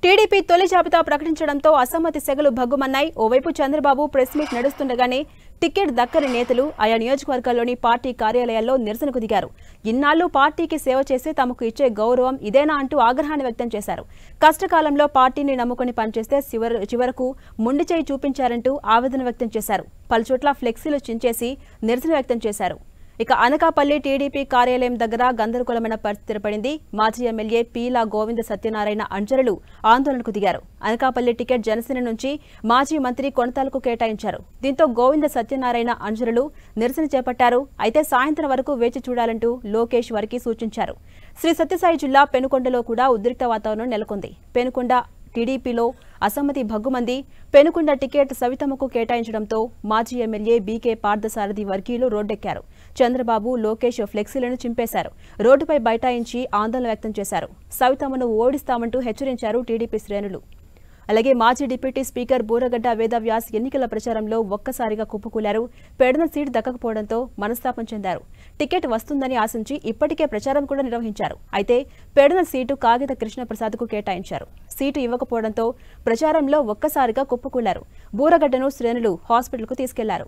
TDP తొలి జాబితా ప్రకటించడంతో అసమ్మతి సెగలు భగ్గుమన్నాయి ఓవైపు చంద్రబాబు ప్రెస్ మీట్ నడుస్తుండగానే టికెట్ దక్కని నేతలు ఆయా నియోజకవర్గాల్లోని పార్టీ కార్యాలయాల్లో నిరసనకు దిగారు ఇన్నాళ్లు పార్టీకి సేవ చేసి తమకు ఇచ్చే గౌరవం ఇదేనా అంటూ ఆగ్రహాన్ని వ్యక్తం చేశారు కష్టకాలంలో పార్టీని నమ్ముకుని పనిచేస్తే చివర చివరకు మొండి చేయి చూపించారంటూ ఆవేదన వ్యక్తం చేశారు పలుచోట్ల ఫ్లెక్సీలు చించేసి నిరసన వ్యక్తం చేశారు ఇక అనకాపల్లి టీడీపీ కార్యాలయం దగ్గర గందరగోళమైన పరిస్థితి ఏర్పడింది మాజీ ఎమ్మెల్యే పీలా గోవింద సత్యనారాయణ అంచరులు ఆందోళనకు దిగారు అనకాపల్లి టికెట్ జనసేన నుంచి మాజీ మంత్రి కొనతాలకు కేటాయించారు దీంతో గోవింద సత్యనారాయణ అంజరులు నిరసన చేపట్టారు అయితే సాయంత్రం వరకు వేచి చూడాలంటూ లోకేష్ వారికి సూచించారు శ్రీ సత్యసాయి జిల్లా పెనుకొండలో కూడా ఉద్రిక్త వాతావరణం నెలకొంది పెనుకొండ టీడీపీలో అసమ్మతి భగ్గుమంది పెనుకొండ టికెట్ సవితమ్మకు కేటాయించడంతో మాజీ ఎమ్మెల్యే బీకే పార్థసారథి వర్గీయులు రోడ్డెక్కారు చంద్రబాబు లోకేష్ ఫ్లెక్సీలను చింపేశారు రోడ్డుపై బైఠాయించి ఆందోళన వ్యక్తం చేశారు సవితమ్మను ఓడిస్తామంటూ హెచ్చరించారు టీడీపీ శ్రేణులు అలాగే మాజీ డిప్యూటీ స్పీకర్ బూరగడ్డ వేదవ్యాస్ ఎన్నికల ప్రచారంలో ఒక్కసారిగా కుప్పకూలారు పెడన సీట్ దక్కకపోవడంతో మనస్తాపం చెందారు టికెట్ వస్తుందని ఆశించి ఇప్పటికే ప్రచారం కూడా నిర్వహించారు అయితే పెడన సీటు కాగిత కృష్ణప్రసాద్కు కేటాయించారు సీటు ఇవ్వకపోవడంతో ప్రచారంలో ఒక్కసారిగా కుప్పకూలారు బూరగడ్డను శ్రేణులు హాస్పిటల్కు తీసుకెళ్లారు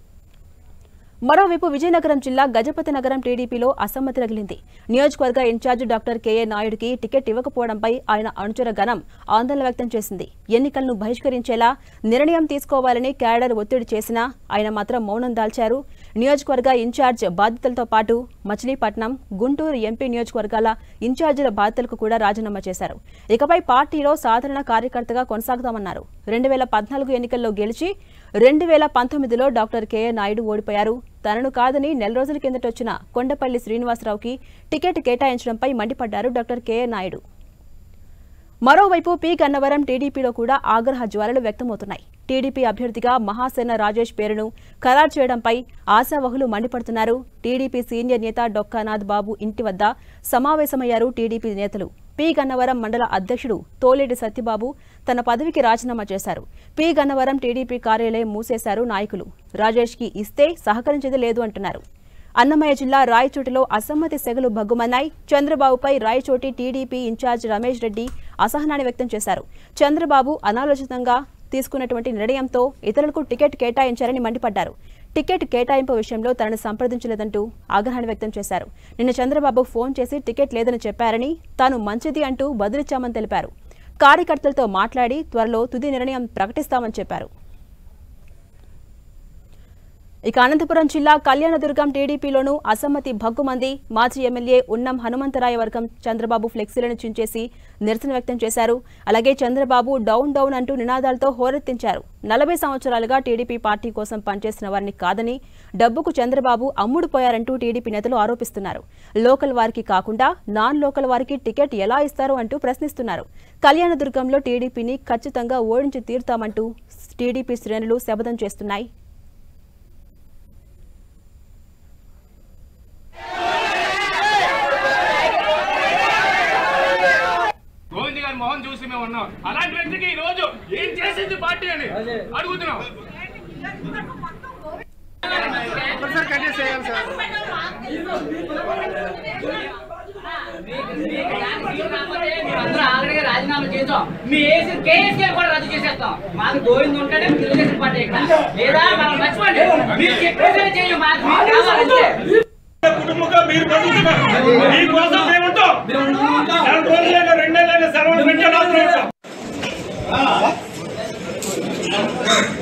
మరోవైపు విజయనగరం జిల్లా గజపతి నగరం టీడీపీలో అసమ్మతి రగిలింది నియోజకవర్గ ఇన్ఛార్జ్ డాక్టర్ కేఏ నాయుడుకి టికెట్ ఇవ్వకపోవడంపై ఆయన అనుచర గణం ఆందోళన వ్యక్తం చేసింది ఎన్నికలను బహిష్కరించేలా నిర్ణయం తీసుకోవాలని క్యాడర్ ఒత్తిడి చేసినా ఆయన మాత్రం మౌనం దాల్చారు నియోజకవర్గ ఇన్ఛార్జ్ బాధ్యతలతో పాటు మచిలీపట్నం గుంటూరు ఎంపీ నియోజకవర్గాల ఇన్ఛార్జీల బాధ్యతలకు కూడా రాజీనామా చేశారు ఇకపై పార్టీలో సాధారణ కార్యకర్తగా కొనసాగుతామన్నారు రెండు వేల పద్నాలుగు ఎన్నికల్లో గెలిచి రెండు వేల పంతొమ్మిదిలో డాక్టర్ కేఏ నాయుడు ఓడిపోయారు తనను కాదని నెల రోజుల కిందట వచ్చిన కొండపల్లి శ్రీనివాసరావుకి టికెట్ కేటాయించడంపై మండిపడ్డారు డాక్టర్ కేఏ నాయుడు మరోవైపు పి గన్నవరం టీడీపీలో కూడా ఆగ్రహ జ్వాలలు వ్యక్తమవుతున్నాయి టీడీపీ అభ్యర్థిగా మహాసేన రాజేష్ పేరును ఖరారు చేయడంపై ఆశావహులు మండిపడుతున్నారు టీడీపీ సీనియర్ నేత డొక్కానాథ్ బాబు ఇంటి వద్ద సమావేశమయ్యారు టీడీపీ నేతలు పి గన్నవరం మండల అధ్యక్షుడు తోలేటి సత్యబాబు తన పదవికి రాజీనామా చేశారు పి గన్నవరం టీడీపీ కార్యాలయం మూసేశారు నాయకులు రాజేష్కి ఇస్తే సహకరించేది లేదు అంటున్నారు అన్నమయ్య జిల్లా రాయచోటిలో అసమ్మతి సెగలు భగ్గుమన్నాయి చంద్రబాబుపై రాయచోటి టీడీపీ ఇన్ఛార్జ్ రమేష్ రెడ్డి అసహనాన్ని వ్యక్తం చేశారు చంద్రబాబు అనాలోచితంగా తీసుకున్నటువంటి నిర్ణయంతో ఇతరులకు టికెట్ కేటాయించారని మండిపడ్డారు టికెట్ కేటాయింపు విషయంలో తనను సంప్రదించలేదంటూ ఆగ్రహాన్ని వ్యక్తం చేశారు నిన్న చంద్రబాబు ఫోన్ చేసి టికెట్ లేదని చెప్పారని తాను మంచిది అంటూ బదులిచ్చామని తెలిపారు కార్యకర్తలతో మాట్లాడి త్వరలో తుది నిర్ణయం ప్రకటిస్తామని చెప్పారు ఇక అనంతపురం జిల్లా కళ్యాణదుర్గం టీడీపీలోనూ అసమ్మతి భగ్గుమంది మాజీ ఎమ్మెల్యే ఉన్నం హనుమంతరాయ వర్గం చంద్రబాబు ఫ్లెక్సీలను చించేసి నిరసన వ్యక్తం చేశారు అలాగే చంద్రబాబు డౌన్ డౌన్ అంటూ నినాదాలతో హోరెత్తించారు నలభై సంవత్సరాలుగా టీడీపీ పార్టీ కోసం పనిచేసిన వారిని కాదని డబ్బుకు చంద్రబాబు అమ్ముడుపోయారంటూ టీడీపీ నేతలు ఆరోపిస్తున్నారు లోకల్ వారికి కాకుండా నాన్ లోకల్ వారికి టికెట్ ఎలా ఇస్తారు అంటూ ప్రశ్నిస్తున్నారు కళ్యాణదుర్గంలో టీడీపీని ఖచ్చితంగా ఓడించి తీరుతామంటూ టీడీపీ శ్రేణులు శపథం చేస్తున్నాయి గోవింద్ గారి మొహం చూసి మేము ఉన్నాం అలాంటి వ్యక్తికి ఈ రోజు ఏం చేసింది పార్టీ అని అడుగుతున్నాం అందరూ ఆల్రెడీ రాజీనామా చేసాం మీ ఏసీ కేఎస్కే కూడా రద్దు చేసేస్తాం మాకు గోవింద్ ఉంటాడే తెలుగుదేశం పార్టీ ఇక్కడ లేదా మనం మర్చిపోండి మీరు చెప్పేసరి చేయం మాకు మీరు కావాలంటే కుటుంబంగా మీరు బతుకుతున్నారు మీకోసం మేము ఉంటాం నెల రోజులైనా రెండేళ్ళైనా సెలవులు పెట్టే రాత్రి ఉంటాం